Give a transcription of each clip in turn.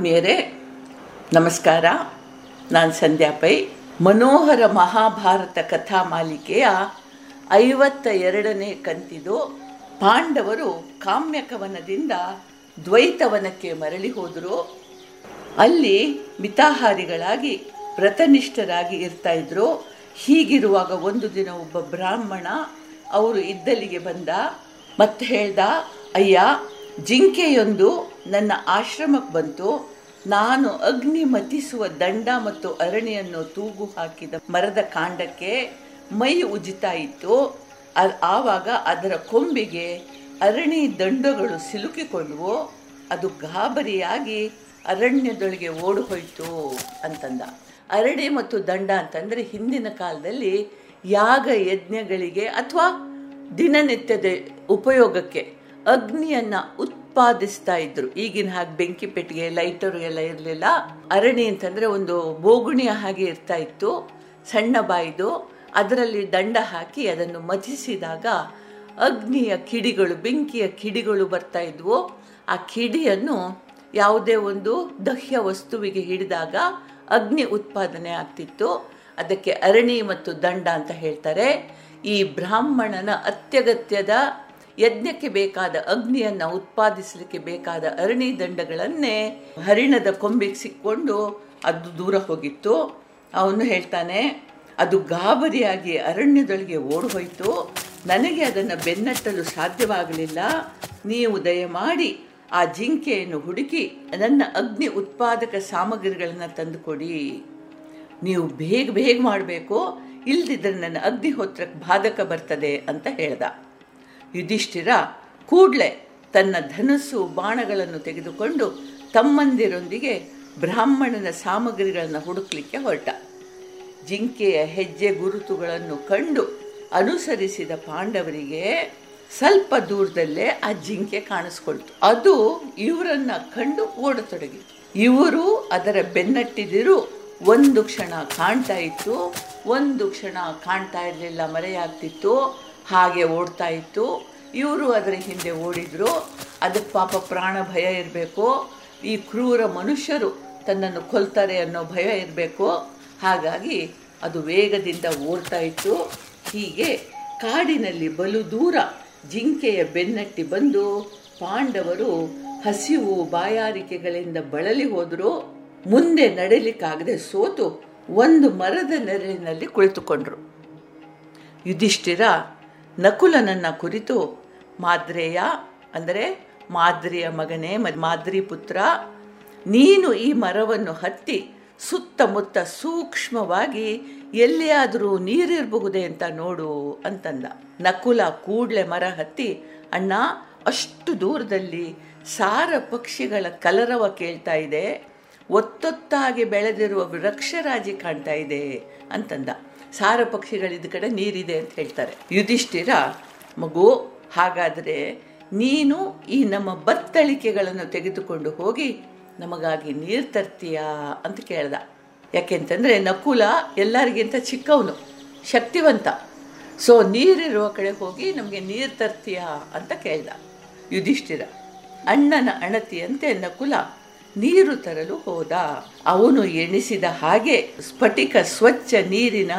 ಆತ್ಮೀಯರೇ ನಮಸ್ಕಾರ ನಾನು ಸಂಧ್ಯಾ ಪೈ ಮನೋಹರ ಮಹಾಭಾರತ ಕಥಾ ಮಾಲಿಕೆಯ ಐವತ್ತ ಎರಡನೇ ಕಂತಿದು ಪಾಂಡವರು ಕಾಮ್ಯಕವನದಿಂದ ದ್ವೈತವನಕ್ಕೆ ಮರಳಿ ಹೋದರು ಅಲ್ಲಿ ಮಿತಾಹಾರಿಗಳಾಗಿ ವ್ರತನಿಷ್ಠರಾಗಿ ಇರ್ತಾ ಇದ್ರು ಹೀಗಿರುವಾಗ ಒಂದು ದಿನ ಒಬ್ಬ ಬ್ರಾಹ್ಮಣ ಅವರು ಇದ್ದಲ್ಲಿಗೆ ಬಂದ ಮತ್ತೆ ಹೇಳ್ದ ಅಯ್ಯ ಜಿಂಕೆಯೊಂದು ನನ್ನ ಆಶ್ರಮಕ್ಕೆ ಬಂತು ನಾನು ಅಗ್ನಿ ಮತಿಸುವ ದಂಡ ಮತ್ತು ಅರಣಿಯನ್ನು ತೂಗು ಹಾಕಿದ ಮರದ ಕಾಂಡಕ್ಕೆ ಮೈ ಉಜಿತಾ ಇತ್ತು ಅ- ಆವಾಗ ಅದರ ಕೊಂಬಿಗೆ ಅರಣಿ ದಂಡಗಳು ಸಿಲುಕಿಕೊಂಡವು ಅದು ಗಾಬರಿಯಾಗಿ ಅರಣ್ಯದೊಳಗೆ ಓಡಿ ಹೋಯ್ತು ಅಂತಂದ ಅರಣಿ ಮತ್ತು ದಂಡ ಅಂತಂದರೆ ಹಿಂದಿನ ಕಾಲದಲ್ಲಿ ಯಾಗ ಯಜ್ಞಗಳಿಗೆ ಅಥವಾ ದಿನನಿತ್ಯದ ಉಪಯೋಗಕ್ಕೆ ಅಗ್ನಿಯನ್ನ ಉತ್ಪಾದಿಸ್ತಾ ಇದ್ರು ಈಗಿನ ಹಾಗೆ ಬೆಂಕಿ ಪೆಟ್ಟಿಗೆ ಲೈಟರು ಎಲ್ಲ ಇರಲಿಲ್ಲ ಅರಣಿ ಅಂತಂದ್ರೆ ಒಂದು ಬೋಗುಣಿಯ ಹಾಗೆ ಇರ್ತಾ ಇತ್ತು ಸಣ್ಣ ಬಾಯಿದು ಅದರಲ್ಲಿ ದಂಡ ಹಾಕಿ ಅದನ್ನು ಮಥಿಸಿದಾಗ ಅಗ್ನಿಯ ಕಿಡಿಗಳು ಬೆಂಕಿಯ ಕಿಡಿಗಳು ಬರ್ತಾ ಇದ್ವು ಆ ಕಿಡಿಯನ್ನು ಯಾವುದೇ ಒಂದು ದಹ್ಯ ವಸ್ತುವಿಗೆ ಹಿಡಿದಾಗ ಅಗ್ನಿ ಉತ್ಪಾದನೆ ಆಗ್ತಿತ್ತು ಅದಕ್ಕೆ ಅರಣಿ ಮತ್ತು ದಂಡ ಅಂತ ಹೇಳ್ತಾರೆ ಈ ಬ್ರಾಹ್ಮಣನ ಅತ್ಯಗತ್ಯದ ಯಜ್ಞಕ್ಕೆ ಬೇಕಾದ ಅಗ್ನಿಯನ್ನು ಉತ್ಪಾದಿಸಲಿಕ್ಕೆ ಬೇಕಾದ ಅರಣಿ ದಂಡಗಳನ್ನೇ ಹರಿಣದ ಕೊಂಬಿಗೆ ಸಿಕ್ಕೊಂಡು ಅದು ದೂರ ಹೋಗಿತ್ತು ಅವನು ಹೇಳ್ತಾನೆ ಅದು ಗಾಬರಿಯಾಗಿ ಅರಣ್ಯದೊಳಗೆ ಓಡಿ ಹೋಯಿತು ನನಗೆ ಅದನ್ನು ಬೆನ್ನಟ್ಟಲು ಸಾಧ್ಯವಾಗಲಿಲ್ಲ ನೀವು ದಯಮಾಡಿ ಆ ಜಿಂಕೆಯನ್ನು ಹುಡುಕಿ ನನ್ನ ಅಗ್ನಿ ಉತ್ಪಾದಕ ಸಾಮಗ್ರಿಗಳನ್ನು ತಂದುಕೊಡಿ ನೀವು ಬೇಗ ಬೇಗ ಮಾಡಬೇಕು ಇಲ್ದಿದ್ರೆ ನನ್ನ ಅಗ್ನಿಹೋತ್ರಕ್ಕೆ ಬಾಧಕ ಬರ್ತದೆ ಅಂತ ಹೇಳ್ದ ಯುಧಿಷ್ಠಿರ ಕೂಡಲೇ ತನ್ನ ಧನುಸ್ಸು ಬಾಣಗಳನ್ನು ತೆಗೆದುಕೊಂಡು ತಮ್ಮಂದಿರೊಂದಿಗೆ ಬ್ರಾಹ್ಮಣನ ಸಾಮಗ್ರಿಗಳನ್ನು ಹುಡುಕ್ಲಿಕ್ಕೆ ಹೊರಟ ಜಿಂಕೆಯ ಹೆಜ್ಜೆ ಗುರುತುಗಳನ್ನು ಕಂಡು ಅನುಸರಿಸಿದ ಪಾಂಡವರಿಗೆ ಸ್ವಲ್ಪ ದೂರದಲ್ಲೇ ಆ ಜಿಂಕೆ ಕಾಣಿಸ್ಕೊಳ್ತು ಅದು ಇವರನ್ನ ಕಂಡು ಓಡತೊಡಗಿತು ಇವರು ಅದರ ಬೆನ್ನಟ್ಟಿದಿರು ಒಂದು ಕ್ಷಣ ಕಾಣ್ತಾ ಇತ್ತು ಒಂದು ಕ್ಷಣ ಕಾಣ್ತಾ ಇರಲಿಲ್ಲ ಮರೆಯಾಗ್ತಿತ್ತು ಹಾಗೆ ಓಡ್ತಾ ಇತ್ತು ಇವರು ಅದರ ಹಿಂದೆ ಓಡಿದ್ರು ಅದಕ್ಕೆ ಪಾಪ ಪ್ರಾಣ ಭಯ ಇರಬೇಕು ಈ ಕ್ರೂರ ಮನುಷ್ಯರು ತನ್ನನ್ನು ಕೊಲ್ತಾರೆ ಅನ್ನೋ ಭಯ ಇರಬೇಕು ಹಾಗಾಗಿ ಅದು ವೇಗದಿಂದ ಓಡ್ತಾ ಇತ್ತು ಹೀಗೆ ಕಾಡಿನಲ್ಲಿ ಬಲು ದೂರ ಜಿಂಕೆಯ ಬೆನ್ನಟ್ಟಿ ಬಂದು ಪಾಂಡವರು ಹಸಿವು ಬಾಯಾರಿಕೆಗಳಿಂದ ಬಳಲಿ ಹೋದರು ಮುಂದೆ ನಡೀಲಿಕ್ಕಾಗದೆ ಸೋತು ಒಂದು ಮರದ ನೆರಳಿನಲ್ಲಿ ಕುಳಿತುಕೊಂಡ್ರು ಯುಧಿಷ್ಠಿರ ನಕುಲನನ್ನ ಕುರಿತು ಮಾದ್ರೇಯ ಅಂದರೆ ಮಾದ್ರಿಯ ಮಗನೇ ಮ- ಮಾದ್ರಿ ಪುತ್ರ ನೀನು ಈ ಮರವನ್ನು ಹತ್ತಿ ಸುತ್ತಮುತ್ತ ಸೂಕ್ಷ್ಮವಾಗಿ ಎಲ್ಲಿಯಾದರೂ ನೀರಿರಬಹುದೇ ಅಂತ ನೋಡು ಅಂತಂದ ನಕುಲ ಕೂಡ್ಲೆ ಮರ ಹತ್ತಿ ಅಣ್ಣ ಅಷ್ಟು ದೂರದಲ್ಲಿ ಸಾರ ಪಕ್ಷಿಗಳ ಕಲರವ ಕೇಳ್ತಾ ಇದೆ ಒತ್ತೊತ್ತಾಗಿ ಬೆಳೆದಿರುವ ವೃಕ್ಷರಾಜಿ ಕಾಣ್ತಾ ಇದೆ ಅಂತಂದ ಸಾರ ಪಕ್ಷಿಗಳಿದ್ದ ಕಡೆ ನೀರಿದೆ ಅಂತ ಹೇಳ್ತಾರೆ ಯುಧಿಷ್ಠಿರ ಮಗು ಹಾಗಾದರೆ ನೀನು ಈ ನಮ್ಮ ಬತ್ತಳಿಕೆಗಳನ್ನು ತೆಗೆದುಕೊಂಡು ಹೋಗಿ ನಮಗಾಗಿ ನೀರು ತರ್ತೀಯಾ ಅಂತ ಕೇಳ್ದ ಯಾಕೆಂತಂದರೆ ನಕುಲ ಎಲ್ಲರಿಗಿಂತ ಚಿಕ್ಕವನು ಶಕ್ತಿವಂತ ಸೊ ನೀರಿರುವ ಕಡೆ ಹೋಗಿ ನಮಗೆ ನೀರು ತರ್ತೀಯಾ ಅಂತ ಕೇಳ್ದ ಯುಧಿಷ್ಠಿರ ಅಣ್ಣನ ಅಣತಿಯಂತೆ ನಕುಲ ನೀರು ತರಲು ಹೋದ ಅವನು ಎಣಿಸಿದ ಹಾಗೆ ಸ್ಫಟಿಕ ಸ್ವಚ್ಛ ನೀರಿನ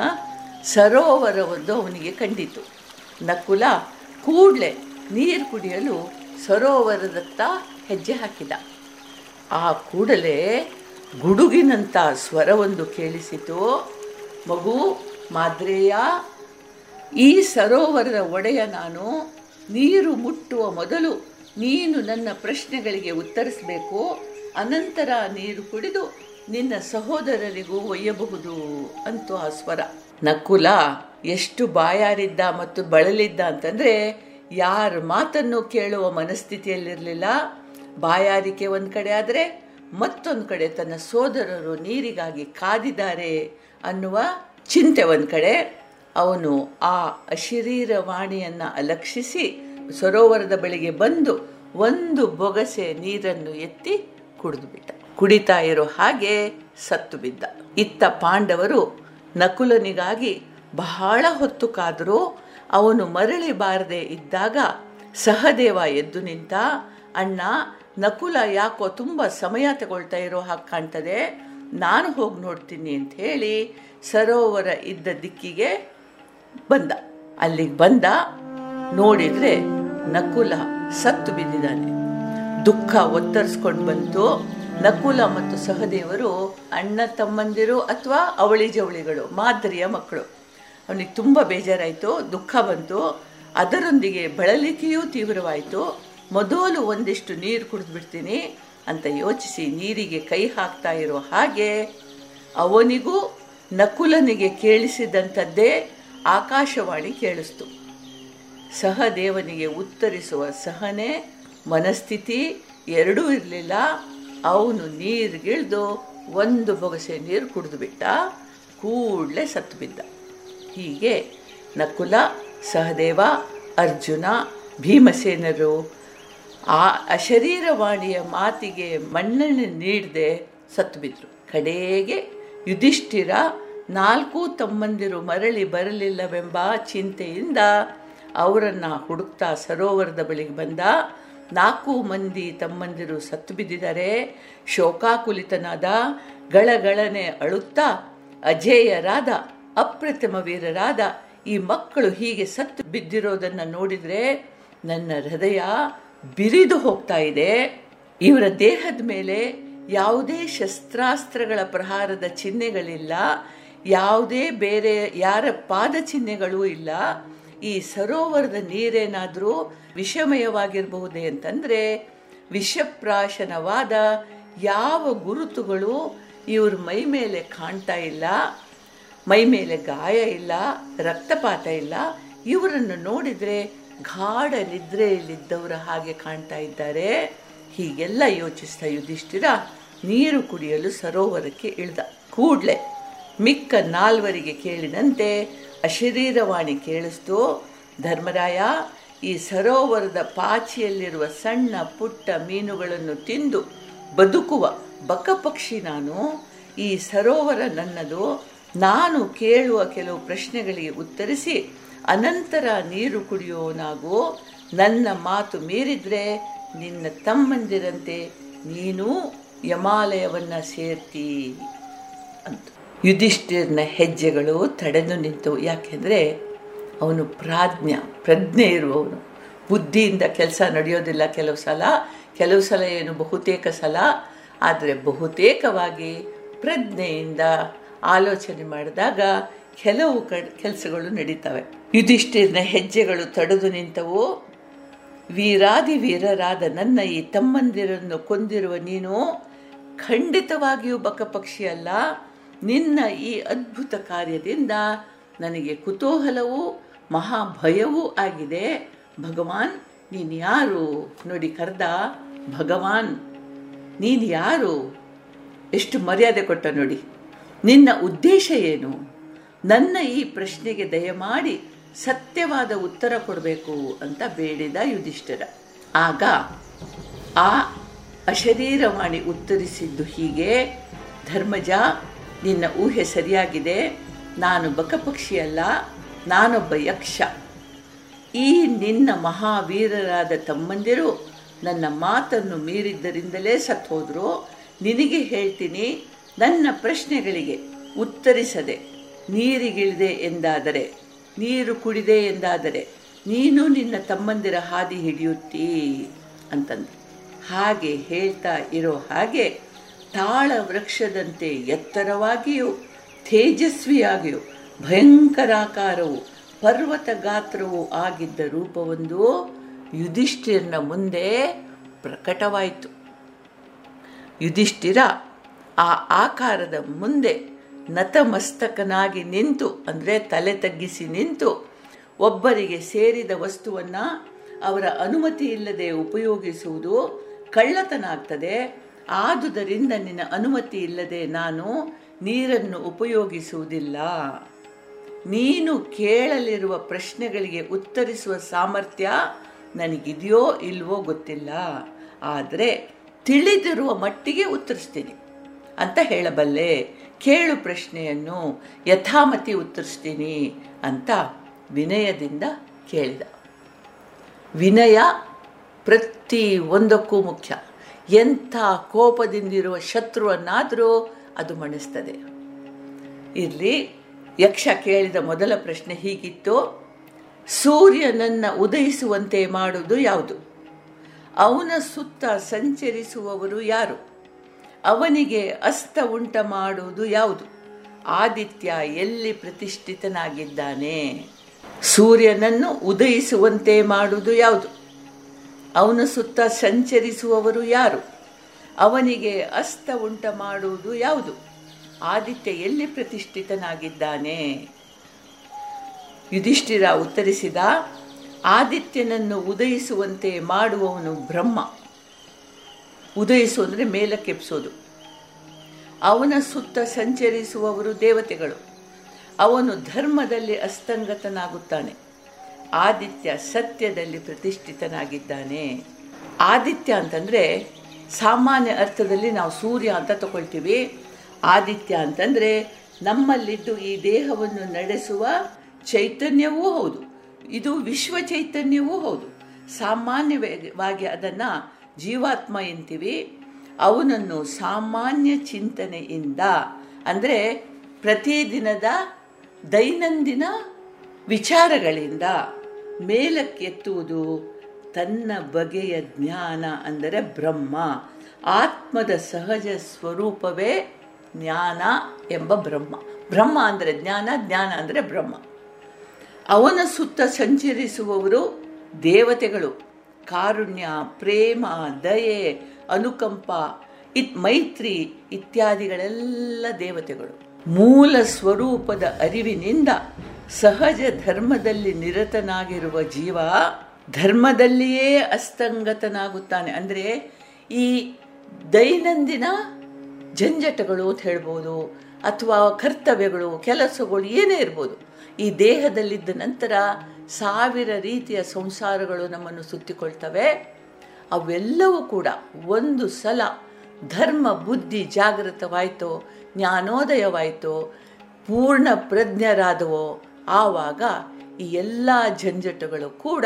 ಸರೋವರವೊಂದು ಅವನಿಗೆ ಕಂಡಿತು ನಕುಲ ಕೂಡಲೇ ನೀರು ಕುಡಿಯಲು ಸರೋವರದತ್ತ ಹೆಜ್ಜೆ ಹಾಕಿದ ಆ ಕೂಡಲೇ ಗುಡುಗಿನಂಥ ಸ್ವರವೊಂದು ಕೇಳಿಸಿತು ಮಗು ಮಾದ್ರೇಯ ಈ ಸರೋವರದ ಒಡೆಯ ನಾನು ನೀರು ಮುಟ್ಟುವ ಮೊದಲು ನೀನು ನನ್ನ ಪ್ರಶ್ನೆಗಳಿಗೆ ಉತ್ತರಿಸಬೇಕು ಅನಂತರ ನೀರು ಕುಡಿದು ನಿನ್ನ ಸಹೋದರರಿಗೂ ಒಯ್ಯಬಹುದು ಅಂತು ಆ ಸ್ವರ ನಕುಲ ಎಷ್ಟು ಬಾಯಾರಿದ್ದ ಮತ್ತು ಬಳಲಿದ್ದ ಅಂತಂದ್ರೆ ಯಾರ ಮಾತನ್ನು ಕೇಳುವ ಮನಸ್ಥಿತಿಯಲ್ಲಿರಲಿಲ್ಲ ಬಾಯಾರಿಕೆ ಒಂದು ಕಡೆ ಆದರೆ ಮತ್ತೊಂದು ಕಡೆ ತನ್ನ ಸೋದರರು ನೀರಿಗಾಗಿ ಕಾದಿದ್ದಾರೆ ಅನ್ನುವ ಚಿಂತೆ ಒಂದು ಕಡೆ ಅವನು ಆ ಅಶರೀರ ವಾಣಿಯನ್ನು ಅಲಕ್ಷಿಸಿ ಸರೋವರದ ಬಳಿಗೆ ಬಂದು ಒಂದು ಬೊಗಸೆ ನೀರನ್ನು ಎತ್ತಿ ಕುಡಿದು ಬಿಟ್ಟ ಕುಡಿತಾ ಇರೋ ಹಾಗೆ ಸತ್ತು ಬಿದ್ದ ಇತ್ತ ಪಾಂಡವರು ನಕುಲನಿಗಾಗಿ ಬಹಳ ಹೊತ್ತು ಕಾದರೂ ಅವನು ಮರಳಿ ಬಾರದೆ ಇದ್ದಾಗ ಸಹದೇವ ಎದ್ದು ನಿಂತ ಅಣ್ಣ ನಕುಲ ಯಾಕೋ ತುಂಬ ಸಮಯ ತಗೊಳ್ತಾ ಇರೋ ಹಾಗೆ ಕಾಣ್ತದೆ ನಾನು ಹೋಗಿ ನೋಡ್ತೀನಿ ಅಂತ ಹೇಳಿ ಸರೋವರ ಇದ್ದ ದಿಕ್ಕಿಗೆ ಬಂದ ಅಲ್ಲಿಗೆ ಬಂದ ನೋಡಿದ್ರೆ ನಕುಲ ಸತ್ತು ಬಿದ್ದಿದ್ದಾನೆ ದುಃಖ ಒತ್ತರಿಸ್ಕೊಂಡು ಬಂತು ನಕುಲ ಮತ್ತು ಸಹದೇವರು ಅಣ್ಣ ತಮ್ಮಂದಿರು ಅಥವಾ ಅವಳಿ ಜವಳಿಗಳು ಮಾದರಿಯ ಮಕ್ಕಳು ಅವನಿಗೆ ತುಂಬ ಬೇಜಾರಾಯಿತು ದುಃಖ ಬಂತು ಅದರೊಂದಿಗೆ ಬಳಲಿಕೆಯೂ ತೀವ್ರವಾಯಿತು ಮೊದಲು ಒಂದಿಷ್ಟು ನೀರು ಕುಡಿದ್ಬಿಡ್ತೀನಿ ಅಂತ ಯೋಚಿಸಿ ನೀರಿಗೆ ಕೈ ಹಾಕ್ತಾ ಇರೋ ಹಾಗೆ ಅವನಿಗೂ ನಕುಲನಿಗೆ ಕೇಳಿಸಿದಂಥದ್ದೇ ಆಕಾಶವಾಣಿ ಕೇಳಿಸ್ತು ಸಹದೇವನಿಗೆ ಉತ್ತರಿಸುವ ಸಹನೆ ಮನಸ್ಥಿತಿ ಎರಡೂ ಇರಲಿಲ್ಲ ಅವನು ನೀರಿಗಿಳಿದು ಒಂದು ಬೊಗಸೆ ನೀರು ಕುಡಿದು ಬಿಟ್ಟ ಕೂಡಲೇ ಸತ್ತು ಬಿದ್ದ ಹೀಗೆ ನಕುಲ ಸಹದೇವ ಅರ್ಜುನ ಭೀಮಸೇನರು ಆ ಅಶರೀರವಾಣಿಯ ಮಾತಿಗೆ ಮನ್ನಣೆ ನೀಡದೆ ಸತ್ತು ಬಿದ್ರು ಕಡೆಗೆ ಯುಧಿಷ್ಠಿರ ನಾಲ್ಕು ತಮ್ಮಂದಿರು ಮರಳಿ ಬರಲಿಲ್ಲವೆಂಬ ಚಿಂತೆಯಿಂದ ಅವರನ್ನು ಹುಡುಕ್ತಾ ಸರೋವರದ ಬಳಿಗೆ ಬಂದ ನಾಲ್ಕು ಮಂದಿ ತಮ್ಮಂದಿರು ಸತ್ತು ಬಿದ್ದಿದ್ದಾರೆ ಶೋಕಾಕುಲಿತನಾದ ಗಳಗಳನೆ ಅಳುತ್ತಾ ಅಜೇಯರಾದ ಅಪ್ರತಿಮ ವೀರರಾದ ಈ ಮಕ್ಕಳು ಹೀಗೆ ಸತ್ತು ಬಿದ್ದಿರೋದನ್ನು ನೋಡಿದರೆ ನನ್ನ ಹೃದಯ ಬಿರಿದು ಹೋಗ್ತಾ ಇದೆ ಇವರ ದೇಹದ ಮೇಲೆ ಯಾವುದೇ ಶಸ್ತ್ರಾಸ್ತ್ರಗಳ ಪ್ರಹಾರದ ಚಿಹ್ನೆಗಳಿಲ್ಲ ಯಾವುದೇ ಬೇರೆ ಯಾರ ಪಾದ ಚಿಹ್ನೆಗಳೂ ಇಲ್ಲ ಈ ಸರೋವರದ ನೀರೇನಾದರೂ ವಿಷಮಯವಾಗಿರಬಹುದೇ ಅಂತಂದರೆ ವಿಷಪ್ರಾಶನವಾದ ಯಾವ ಗುರುತುಗಳು ಇವ್ರ ಮೈ ಮೇಲೆ ಕಾಣ್ತಾ ಇಲ್ಲ ಮೈ ಮೇಲೆ ಗಾಯ ಇಲ್ಲ ರಕ್ತಪಾತ ಇಲ್ಲ ಇವರನ್ನು ನೋಡಿದರೆ ಗಾಢ ನಿದ್ರೆಯಲ್ಲಿದ್ದವರ ಹಾಗೆ ಕಾಣ್ತಾ ಇದ್ದಾರೆ ಹೀಗೆಲ್ಲ ಯೋಚಿಸ್ತಾ ಯುಧಿಷ್ಠಿರ ನೀರು ಕುಡಿಯಲು ಸರೋವರಕ್ಕೆ ಇಳ್ದ ಕೂಡಲೇ ಮಿಕ್ಕ ನಾಲ್ವರಿಗೆ ಕೇಳಿದಂತೆ ಅಶರೀರವಾಣಿ ಕೇಳಿಸ್ತು ಧರ್ಮರಾಯ ಈ ಸರೋವರದ ಪಾಚಿಯಲ್ಲಿರುವ ಸಣ್ಣ ಪುಟ್ಟ ಮೀನುಗಳನ್ನು ತಿಂದು ಬದುಕುವ ಬಕಪಕ್ಷಿ ನಾನು ಈ ಸರೋವರ ನನ್ನದು ನಾನು ಕೇಳುವ ಕೆಲವು ಪ್ರಶ್ನೆಗಳಿಗೆ ಉತ್ತರಿಸಿ ಅನಂತರ ನೀರು ಕುಡಿಯೋನಾಗು ನನ್ನ ಮಾತು ಮೀರಿದ್ರೆ ನಿನ್ನ ತಮ್ಮಂದಿರಂತೆ ನೀನೂ ಯಮಾಲಯವನ್ನು ಸೇರ್ತಿ ಅಂತ ಯುಧಿಷ್ಠಿರನ ಹೆಜ್ಜೆಗಳು ತಡೆದು ನಿಂತು ಯಾಕೆಂದರೆ ಅವನು ಪ್ರಾಜ್ಞ ಪ್ರಜ್ಞೆ ಇರುವವನು ಬುದ್ಧಿಯಿಂದ ಕೆಲಸ ನಡೆಯೋದಿಲ್ಲ ಕೆಲವು ಸಲ ಕೆಲವು ಸಲ ಏನು ಬಹುತೇಕ ಸಲ ಆದರೆ ಬಹುತೇಕವಾಗಿ ಪ್ರಜ್ಞೆಯಿಂದ ಆಲೋಚನೆ ಮಾಡಿದಾಗ ಕೆಲವು ಕ ಕೆಲಸಗಳು ನಡೀತವೆ ಯುಧಿಷ್ಠಿರನ ಹೆಜ್ಜೆಗಳು ತಡೆದು ನಿಂತವು ವೀರಾದಿ ವೀರರಾದ ನನ್ನ ಈ ತಮ್ಮಂದಿರನ್ನು ಕೊಂದಿರುವ ನೀನು ಖಂಡಿತವಾಗಿಯೂ ಬಕಪಕ್ಷಿ ಅಲ್ಲ ನಿನ್ನ ಈ ಅದ್ಭುತ ಕಾರ್ಯದಿಂದ ನನಗೆ ಕುತೂಹಲವೂ ಮಹಾಭಯವೂ ಆಗಿದೆ ಭಗವಾನ್ ನೀನು ಯಾರು ನೋಡಿ ಕರೆದ ಭಗವಾನ್ ನೀನು ಯಾರು ಎಷ್ಟು ಮರ್ಯಾದೆ ಕೊಟ್ಟ ನೋಡಿ ನಿನ್ನ ಉದ್ದೇಶ ಏನು ನನ್ನ ಈ ಪ್ರಶ್ನೆಗೆ ದಯಮಾಡಿ ಸತ್ಯವಾದ ಉತ್ತರ ಕೊಡಬೇಕು ಅಂತ ಬೇಡಿದ ಯುಧಿಷ್ಠಿರ ಆಗ ಆ ಅಶರೀರವಾಣಿ ಉತ್ತರಿಸಿದ್ದು ಹೀಗೆ ಧರ್ಮಜ ನಿನ್ನ ಊಹೆ ಸರಿಯಾಗಿದೆ ನಾನು ಬಕಪಕ್ಷಿಯಲ್ಲ ನಾನೊಬ್ಬ ಯಕ್ಷ ಈ ನಿನ್ನ ಮಹಾವೀರರಾದ ತಮ್ಮಂದಿರು ನನ್ನ ಮಾತನ್ನು ಮೀರಿದ್ದರಿಂದಲೇ ಸತ್ತು ಹೋದರು ನಿನಗೆ ಹೇಳ್ತೀನಿ ನನ್ನ ಪ್ರಶ್ನೆಗಳಿಗೆ ಉತ್ತರಿಸದೆ ನೀರಿಗಿಳಿದೆ ಎಂದಾದರೆ ನೀರು ಕುಡಿದೆ ಎಂದಾದರೆ ನೀನು ನಿನ್ನ ತಮ್ಮಂದಿರ ಹಾದಿ ಹಿಡಿಯುತ್ತೀ ಅಂತಂದು ಹಾಗೆ ಹೇಳ್ತಾ ಇರೋ ಹಾಗೆ ತಾಳ ವೃಕ್ಷದಂತೆ ಎತ್ತರವಾಗಿಯೂ ತೇಜಸ್ವಿಯಾಗಿಯೂ ಭಯಂಕರಾಕಾರವು ಪರ್ವತ ಗಾತ್ರವೂ ಆಗಿದ್ದ ರೂಪವೊಂದು ಯುಧಿಷ್ಠಿರನ ಮುಂದೆ ಪ್ರಕಟವಾಯಿತು ಯುಧಿಷ್ಠಿರ ಆ ಆಕಾರದ ಮುಂದೆ ನತಮಸ್ತಕನಾಗಿ ನಿಂತು ಅಂದರೆ ತಲೆ ತಗ್ಗಿಸಿ ನಿಂತು ಒಬ್ಬರಿಗೆ ಸೇರಿದ ವಸ್ತುವನ್ನು ಅವರ ಅನುಮತಿ ಇಲ್ಲದೆ ಉಪಯೋಗಿಸುವುದು ಕಳ್ಳತನ ಆಗ್ತದೆ ಆದುದರಿಂದ ನಿನ್ನ ಅನುಮತಿ ಇಲ್ಲದೆ ನಾನು ನೀರನ್ನು ಉಪಯೋಗಿಸುವುದಿಲ್ಲ ನೀನು ಕೇಳಲಿರುವ ಪ್ರಶ್ನೆಗಳಿಗೆ ಉತ್ತರಿಸುವ ಸಾಮರ್ಥ್ಯ ನನಗಿದೆಯೋ ಇಲ್ವೋ ಗೊತ್ತಿಲ್ಲ ಆದರೆ ತಿಳಿದಿರುವ ಮಟ್ಟಿಗೆ ಉತ್ತರಿಸ್ತೀನಿ ಅಂತ ಹೇಳಬಲ್ಲೆ ಕೇಳು ಪ್ರಶ್ನೆಯನ್ನು ಯಥಾಮತಿ ಉತ್ತರಿಸ್ತೀನಿ ಅಂತ ವಿನಯದಿಂದ ಕೇಳಿದ ವಿನಯ ಪ್ರತಿ ಒಂದಕ್ಕೂ ಮುಖ್ಯ ಎಂಥ ಕೋಪದಿಂದಿರುವ ಶತ್ರುವನ್ನಾದರೂ ಅದು ಮಣಿಸ್ತದೆ ಇಲ್ಲಿ ಯಕ್ಷ ಕೇಳಿದ ಮೊದಲ ಪ್ರಶ್ನೆ ಹೀಗಿತ್ತು ಸೂರ್ಯನನ್ನು ಉದಯಿಸುವಂತೆ ಮಾಡುವುದು ಯಾವುದು ಅವನ ಸುತ್ತ ಸಂಚರಿಸುವವರು ಯಾರು ಅವನಿಗೆ ಅಸ್ತ ಉಂಟ ಮಾಡುವುದು ಯಾವುದು ಆದಿತ್ಯ ಎಲ್ಲಿ ಪ್ರತಿಷ್ಠಿತನಾಗಿದ್ದಾನೆ ಸೂರ್ಯನನ್ನು ಉದಯಿಸುವಂತೆ ಮಾಡುವುದು ಯಾವುದು ಅವನ ಸುತ್ತ ಸಂಚರಿಸುವವರು ಯಾರು ಅವನಿಗೆ ಅಸ್ತ ಉಂಟ ಮಾಡುವುದು ಯಾವುದು ಆದಿತ್ಯ ಎಲ್ಲಿ ಪ್ರತಿಷ್ಠಿತನಾಗಿದ್ದಾನೆ ಯುಧಿಷ್ಠಿರ ಉತ್ತರಿಸಿದ ಆದಿತ್ಯನನ್ನು ಉದಯಿಸುವಂತೆ ಮಾಡುವವನು ಬ್ರಹ್ಮ ಉದಯಿಸು ಅಂದರೆ ಮೇಲಕ್ಕೆಪ್ಸೋದು ಅವನ ಸುತ್ತ ಸಂಚರಿಸುವವರು ದೇವತೆಗಳು ಅವನು ಧರ್ಮದಲ್ಲಿ ಅಸ್ತಂಗತನಾಗುತ್ತಾನೆ ಆದಿತ್ಯ ಸತ್ಯದಲ್ಲಿ ಪ್ರತಿಷ್ಠಿತನಾಗಿದ್ದಾನೆ ಆದಿತ್ಯ ಅಂತಂದರೆ ಸಾಮಾನ್ಯ ಅರ್ಥದಲ್ಲಿ ನಾವು ಸೂರ್ಯ ಅಂತ ತಗೊಳ್ತೀವಿ ಆದಿತ್ಯ ಅಂತಂದರೆ ನಮ್ಮಲ್ಲಿದ್ದು ಈ ದೇಹವನ್ನು ನಡೆಸುವ ಚೈತನ್ಯವೂ ಹೌದು ಇದು ವಿಶ್ವ ಚೈತನ್ಯವೂ ಹೌದು ಸಾಮಾನ್ಯವಾಗಿ ಅದನ್ನು ಜೀವಾತ್ಮ ಎಂತೀವಿ ಅವನನ್ನು ಸಾಮಾನ್ಯ ಚಿಂತನೆಯಿಂದ ಅಂದರೆ ಪ್ರತಿದಿನದ ದೈನಂದಿನ ವಿಚಾರಗಳಿಂದ ಮೇಲಕ್ಕೆತ್ತುವುದು ತನ್ನ ಬಗೆಯ ಜ್ಞಾನ ಅಂದರೆ ಬ್ರಹ್ಮ ಆತ್ಮದ ಸಹಜ ಸ್ವರೂಪವೇ ಜ್ಞಾನ ಎಂಬ ಬ್ರಹ್ಮ ಬ್ರಹ್ಮ ಅಂದರೆ ಜ್ಞಾನ ಜ್ಞಾನ ಅಂದರೆ ಬ್ರಹ್ಮ ಅವನ ಸುತ್ತ ಸಂಚರಿಸುವವರು ದೇವತೆಗಳು ಕಾರುಣ್ಯ ಪ್ರೇಮ ದಯೆ ಅನುಕಂಪ ಇತ್ ಮೈತ್ರಿ ಇತ್ಯಾದಿಗಳೆಲ್ಲ ದೇವತೆಗಳು ಮೂಲ ಸ್ವರೂಪದ ಅರಿವಿನಿಂದ ಸಹಜ ಧರ್ಮದಲ್ಲಿ ನಿರತನಾಗಿರುವ ಜೀವ ಧರ್ಮದಲ್ಲಿಯೇ ಅಸ್ತಂಗತನಾಗುತ್ತಾನೆ ಅಂದರೆ ಈ ದೈನಂದಿನ ಜಂಜಟಗಳು ಅಂತ ಹೇಳ್ಬೋದು ಅಥವಾ ಕರ್ತವ್ಯಗಳು ಕೆಲಸಗಳು ಏನೇ ಇರ್ಬೋದು ಈ ದೇಹದಲ್ಲಿದ್ದ ನಂತರ ಸಾವಿರ ರೀತಿಯ ಸಂಸಾರಗಳು ನಮ್ಮನ್ನು ಸುತ್ತಿಕೊಳ್ತವೆ ಅವೆಲ್ಲವೂ ಕೂಡ ಒಂದು ಸಲ ಧರ್ಮ ಬುದ್ಧಿ ಜಾಗೃತವಾಯಿತೋ ಜ್ಞಾನೋದಯವಾಯಿತೋ ಪೂರ್ಣ ಪ್ರಜ್ಞರಾದವೋ ಆವಾಗ ಈ ಎಲ್ಲ ಜಂಜಟಗಳು ಕೂಡ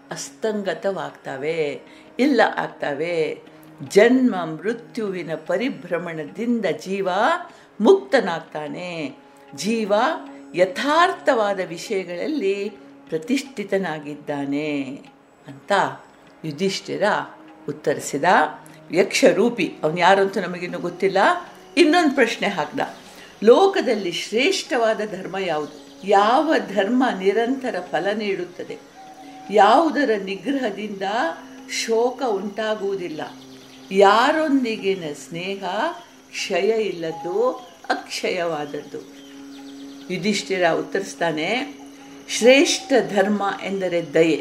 ಅಸ್ತಂಗತವಾಗ್ತವೆ ಇಲ್ಲ ಆಗ್ತವೆ ಜನ್ಮ ಮೃತ್ಯುವಿನ ಪರಿಭ್ರಮಣದಿಂದ ಜೀವ ಮುಕ್ತನಾಗ್ತಾನೆ ಜೀವ ಯಥಾರ್ಥವಾದ ವಿಷಯಗಳಲ್ಲಿ ಪ್ರತಿಷ್ಠಿತನಾಗಿದ್ದಾನೆ ಅಂತ ಯುಧಿಷ್ಠಿರ ಉತ್ತರಿಸಿದ ಯಕ್ಷರೂಪಿ ಅವನು ಯಾರಂತೂ ನಮಗಿನ್ನೂ ಗೊತ್ತಿಲ್ಲ ಇನ್ನೊಂದು ಪ್ರಶ್ನೆ ಹಾಕ್ದ ಲೋಕದಲ್ಲಿ ಶ್ರೇಷ್ಠವಾದ ಧರ್ಮ ಯಾವುದು ಯಾವ ಧರ್ಮ ನಿರಂತರ ಫಲ ನೀಡುತ್ತದೆ ಯಾವುದರ ನಿಗ್ರಹದಿಂದ ಶೋಕ ಉಂಟಾಗುವುದಿಲ್ಲ ಯಾರೊಂದಿಗಿನ ಸ್ನೇಹ ಕ್ಷಯ ಇಲ್ಲದ್ದು ಅಕ್ಷಯವಾದದ್ದು ಯುಧಿಷ್ಠಿರ ಉತ್ತರಿಸ್ತಾನೆ ಶ್ರೇಷ್ಠ ಧರ್ಮ ಎಂದರೆ ದಯೆ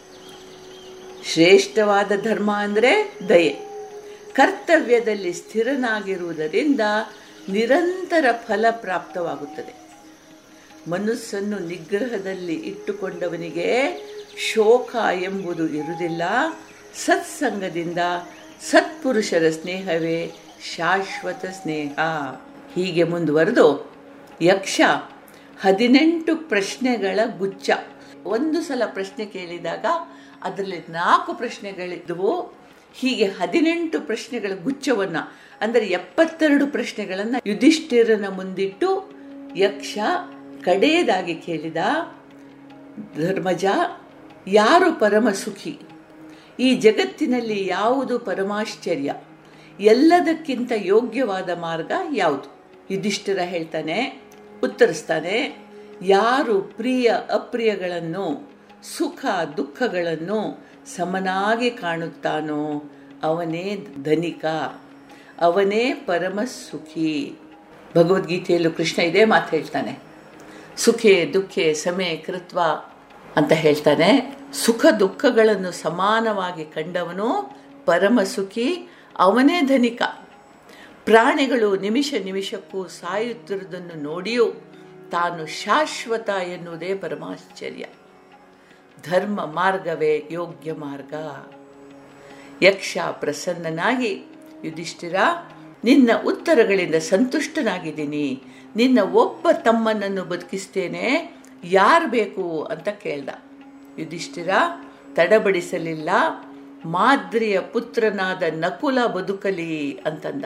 ಶ್ರೇಷ್ಠವಾದ ಧರ್ಮ ಅಂದರೆ ದಯೆ ಕರ್ತವ್ಯದಲ್ಲಿ ಸ್ಥಿರನಾಗಿರುವುದರಿಂದ ನಿರಂತರ ಫಲ ಪ್ರಾಪ್ತವಾಗುತ್ತದೆ ಮನಸ್ಸನ್ನು ನಿಗ್ರಹದಲ್ಲಿ ಇಟ್ಟುಕೊಂಡವನಿಗೆ ಶೋಕ ಎಂಬುದು ಇರುವುದಿಲ್ಲ ಸತ್ಸಂಗದಿಂದ ಸತ್ಪುರುಷರ ಸ್ನೇಹವೇ ಶಾಶ್ವತ ಸ್ನೇಹ ಹೀಗೆ ಮುಂದುವರೆದು ಯಕ್ಷ ಹದಿನೆಂಟು ಪ್ರಶ್ನೆಗಳ ಗುಚ್ಛ ಒಂದು ಸಲ ಪ್ರಶ್ನೆ ಕೇಳಿದಾಗ ಅದರಲ್ಲಿ ನಾಲ್ಕು ಪ್ರಶ್ನೆಗಳಿದ್ದವು ಹೀಗೆ ಹದಿನೆಂಟು ಪ್ರಶ್ನೆಗಳ ಗುಚ್ಛವನ್ನು ಅಂದರೆ ಎಪ್ಪತ್ತೆರಡು ಪ್ರಶ್ನೆಗಳನ್ನು ಯುಧಿಷ್ಠಿರನ ಮುಂದಿಟ್ಟು ಯಕ್ಷ ಕಡೆಯದಾಗಿ ಕೇಳಿದ ಧರ್ಮಜ ಯಾರು ಪರಮ ಸುಖಿ ಈ ಜಗತ್ತಿನಲ್ಲಿ ಯಾವುದು ಪರಮಾಶ್ಚರ್ಯ ಎಲ್ಲದಕ್ಕಿಂತ ಯೋಗ್ಯವಾದ ಮಾರ್ಗ ಯಾವುದು ಯುಧಿಷ್ಠಿರ ಹೇಳ್ತಾನೆ ಉತ್ತರಿಸ್ತಾನೆ ಯಾರು ಪ್ರಿಯ ಅಪ್ರಿಯಗಳನ್ನು ಸುಖ ದುಃಖಗಳನ್ನು ಸಮನಾಗಿ ಕಾಣುತ್ತಾನೋ ಅವನೇ ಧನಿಕ ಅವನೇ ಪರಮ ಸುಖಿ ಭಗವದ್ಗೀತೆಯಲ್ಲೂ ಕೃಷ್ಣ ಇದೇ ಮಾತು ಹೇಳ್ತಾನೆ ಸುಖೇ ದುಃಖೇ ಸಮೇ ಕೃತ್ವ ಅಂತ ಹೇಳ್ತಾನೆ ಸುಖ ದುಃಖಗಳನ್ನು ಸಮಾನವಾಗಿ ಕಂಡವನು ಪರಮ ಸುಖಿ ಅವನೇ ಧನಿಕ ಪ್ರಾಣಿಗಳು ನಿಮಿಷ ನಿಮಿಷಕ್ಕೂ ಸಾಯುತ್ತಿರುವುದನ್ನು ನೋಡಿಯೂ ತಾನು ಶಾಶ್ವತ ಎನ್ನುವುದೇ ಪರಮಾಶ್ಚರ್ಯ ಧರ್ಮ ಮಾರ್ಗವೇ ಯೋಗ್ಯ ಮಾರ್ಗ ಯಕ್ಷ ಪ್ರಸನ್ನನಾಗಿ ಯುಧಿಷ್ಠಿರ ನಿನ್ನ ಉತ್ತರಗಳಿಂದ ಸಂತುಷ್ಟನಾಗಿದ್ದೀನಿ ನಿನ್ನ ಒಬ್ಬ ತಮ್ಮನನ್ನು ಬದುಕಿಸ್ತೇನೆ ಯಾರು ಬೇಕು ಅಂತ ಕೇಳ್ದ ಯುಧಿಷ್ಠಿರ ತಡಬಡಿಸಲಿಲ್ಲ ಮಾದ್ರಿಯ ಪುತ್ರನಾದ ನಕುಲ ಬದುಕಲಿ ಅಂತಂದ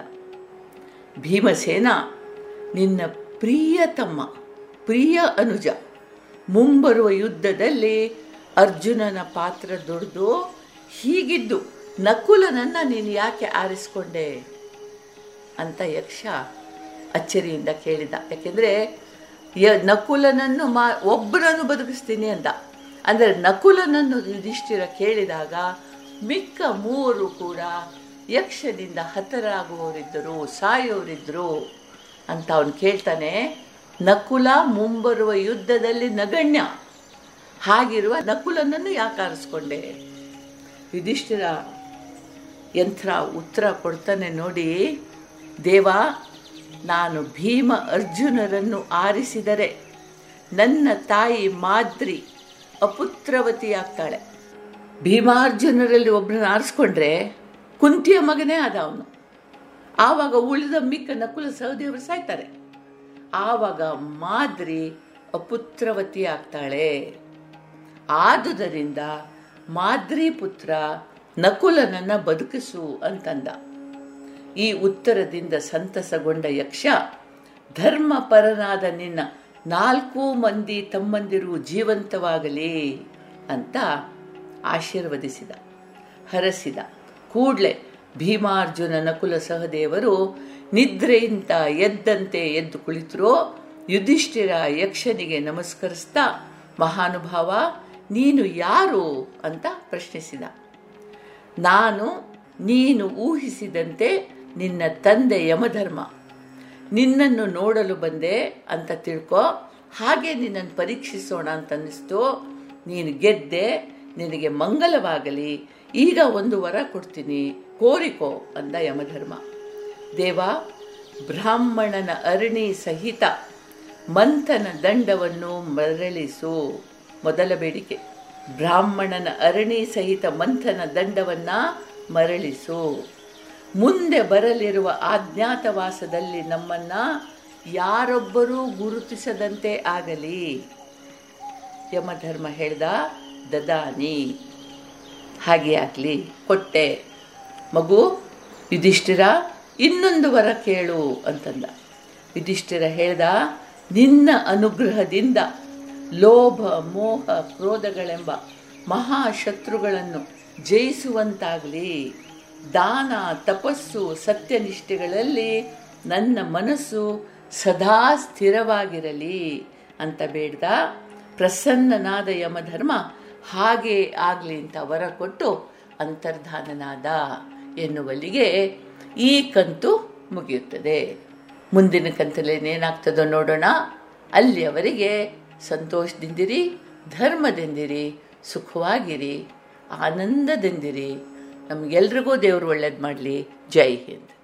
ಭೀಮಸೇನ ನಿನ್ನ ಪ್ರಿಯ ತಮ್ಮ ಪ್ರಿಯ ಅನುಜ ಮುಂಬರುವ ಯುದ್ಧದಲ್ಲಿ ಅರ್ಜುನನ ಪಾತ್ರ ದೊಡ್ದು ಹೀಗಿದ್ದು ನಕುಲನನ್ನು ನೀನು ಯಾಕೆ ಆರಿಸ್ಕೊಂಡೆ ಅಂತ ಯಕ್ಷ ಅಚ್ಚರಿಯಿಂದ ಕೇಳಿದ ಯಾಕೆಂದರೆ ಯ ನಕುಲನನ್ನು ಮಾ ಒಬ್ಬರನ್ನು ಬದುಕಿಸ್ತೀನಿ ಅಂದ ಅಂದರೆ ನಕುಲನನ್ನು ಯುಧಿಷ್ಠಿರ ಕೇಳಿದಾಗ ಮಿಕ್ಕ ಮೂವರು ಕೂಡ ಯಕ್ಷದಿಂದ ಹತರಾಗುವವರಿದ್ದರು ಸಾಯೋರಿದ್ದರು ಅಂತ ಅವನು ಕೇಳ್ತಾನೆ ನಕುಲ ಮುಂಬರುವ ಯುದ್ಧದಲ್ಲಿ ನಗಣ್ಯ ಹಾಗಿರುವ ನಕುಲನನ್ನು ಯಾಕೆ ಆರಿಸ್ಕೊಂಡೆ ಯುಧಿಷ್ಠಿರ ಯಂತ್ರ ಉತ್ತರ ಕೊಡ್ತಾನೆ ನೋಡಿ ದೇವ ನಾನು ಭೀಮ ಅರ್ಜುನರನ್ನು ಆರಿಸಿದರೆ ನನ್ನ ತಾಯಿ ಮಾದ್ರಿ ಅಪುತ್ರವತಿಯಾಗ್ತಾಳೆ ಭೀಮಾರ್ಜುನರಲ್ಲಿ ಒಬ್ಬರನ್ನ ಆರಿಸ್ಕೊಂಡ್ರೆ ಕುಂತಿಯ ಮಗನೇ ಆದ ಅವನು ಆವಾಗ ಉಳಿದ ಮಿಕ್ಕ ನಕುಲ ಸಹದೇವರು ಸಾಯ್ತಾರೆ ಆವಾಗ ಮಾದ್ರಿ ಅಪುತ್ರವತಿ ಆಗ್ತಾಳೆ ಆದುದರಿಂದ ಮಾದ್ರಿ ಪುತ್ರ ನಕುಲನನ್ನ ಬದುಕಿಸು ಅಂತಂದ ಈ ಉತ್ತರದಿಂದ ಸಂತಸಗೊಂಡ ಯಕ್ಷ ಧರ್ಮಪರನಾದ ನಿನ್ನ ನಾಲ್ಕು ಮಂದಿ ತಮ್ಮಂದಿರು ಜೀವಂತವಾಗಲಿ ಅಂತ ಆಶೀರ್ವದಿಸಿದ ಹರಸಿದ ಕೂಡಲೇ ಭೀಮಾರ್ಜುನ ನಕುಲ ಸಹದೇವರು ನಿದ್ರೆಯಿಂದ ಎದ್ದಂತೆ ಎದ್ದು ಕುಳಿತರೋ ಯುಧಿಷ್ಠಿರ ಯಕ್ಷನಿಗೆ ನಮಸ್ಕರಿಸ್ತಾ ಮಹಾನುಭಾವ ನೀನು ಯಾರು ಅಂತ ಪ್ರಶ್ನಿಸಿದ ನಾನು ನೀನು ಊಹಿಸಿದಂತೆ ನಿನ್ನ ತಂದೆ ಯಮಧರ್ಮ ನಿನ್ನನ್ನು ನೋಡಲು ಬಂದೆ ಅಂತ ತಿಳ್ಕೊ ಹಾಗೆ ನಿನ್ನನ್ನು ಪರೀಕ್ಷಿಸೋಣ ಅಂತ ಅನ್ನಿಸ್ತು ನೀನು ಗೆದ್ದೆ ನಿನಗೆ ಮಂಗಲವಾಗಲಿ ಈಗ ಒಂದು ವರ ಕೊಡ್ತೀನಿ ಕೋರಿಕೋ ಅಂದ ಯಮಧರ್ಮ ದೇವ ಬ್ರಾಹ್ಮಣನ ಅರಣಿ ಸಹಿತ ಮಂಥನ ದಂಡವನ್ನು ಮರಳಿಸು ಮೊದಲ ಬೇಡಿಕೆ ಬ್ರಾಹ್ಮಣನ ಅರಣಿ ಸಹಿತ ಮಂಥನ ದಂಡವನ್ನ ಮರಳಿಸು ಮುಂದೆ ಬರಲಿರುವ ಆಜ್ಞಾತವಾಸದಲ್ಲಿ ನಮ್ಮನ್ನ ಯಾರೊಬ್ಬರೂ ಗುರುತಿಸದಂತೆ ಆಗಲಿ ಯಮಧರ್ಮ ಹೇಳ್ದ ದದಾನಿ ಹಾಗೆ ಆಗಲಿ ಕೊಟ್ಟೆ ಮಗು ಯುಧಿಷ್ಠಿರ ಇನ್ನೊಂದು ವರ ಕೇಳು ಅಂತಂದ ಯುಧಿಷ್ಠಿರ ಹೇಳ್ದ ನಿನ್ನ ಅನುಗ್ರಹದಿಂದ ಲೋಭ ಮೋಹ ಕ್ರೋಧಗಳೆಂಬ ಮಹಾಶತ್ರುಗಳನ್ನು ಜಯಿಸುವಂತಾಗಲಿ ದಾನ ತಪಸ್ಸು ಸತ್ಯನಿಷ್ಠೆಗಳಲ್ಲಿ ನನ್ನ ಮನಸ್ಸು ಸದಾ ಸ್ಥಿರವಾಗಿರಲಿ ಅಂತ ಬೇಡ್ದ ಪ್ರಸನ್ನನಾದ ಯಮಧರ್ಮ ಹಾಗೆ ಆಗಲಿ ಅಂತ ವರ ಕೊಟ್ಟು ಅಂತರ್ಧಾನನಾದ ಎನ್ನುವಲ್ಲಿಗೆ ಈ ಕಂತು ಮುಗಿಯುತ್ತದೆ ಮುಂದಿನ ಕಂತಲ್ಲಿ ಏನಾಗ್ತದೋ ನೋಡೋಣ ಅಲ್ಲಿಯವರೆಗೆ ಸಂತೋಷದಿಂದಿರಿ ಧರ್ಮದಿಂದಿರಿ ಸುಖವಾಗಿರಿ ಆನಂದದಿಂದಿರಿ ನಮಗೆಲ್ರಿಗೂ ದೇವರು ಒಳ್ಳೇದು ಮಾಡಲಿ ಜೈ ಹಿಂದ್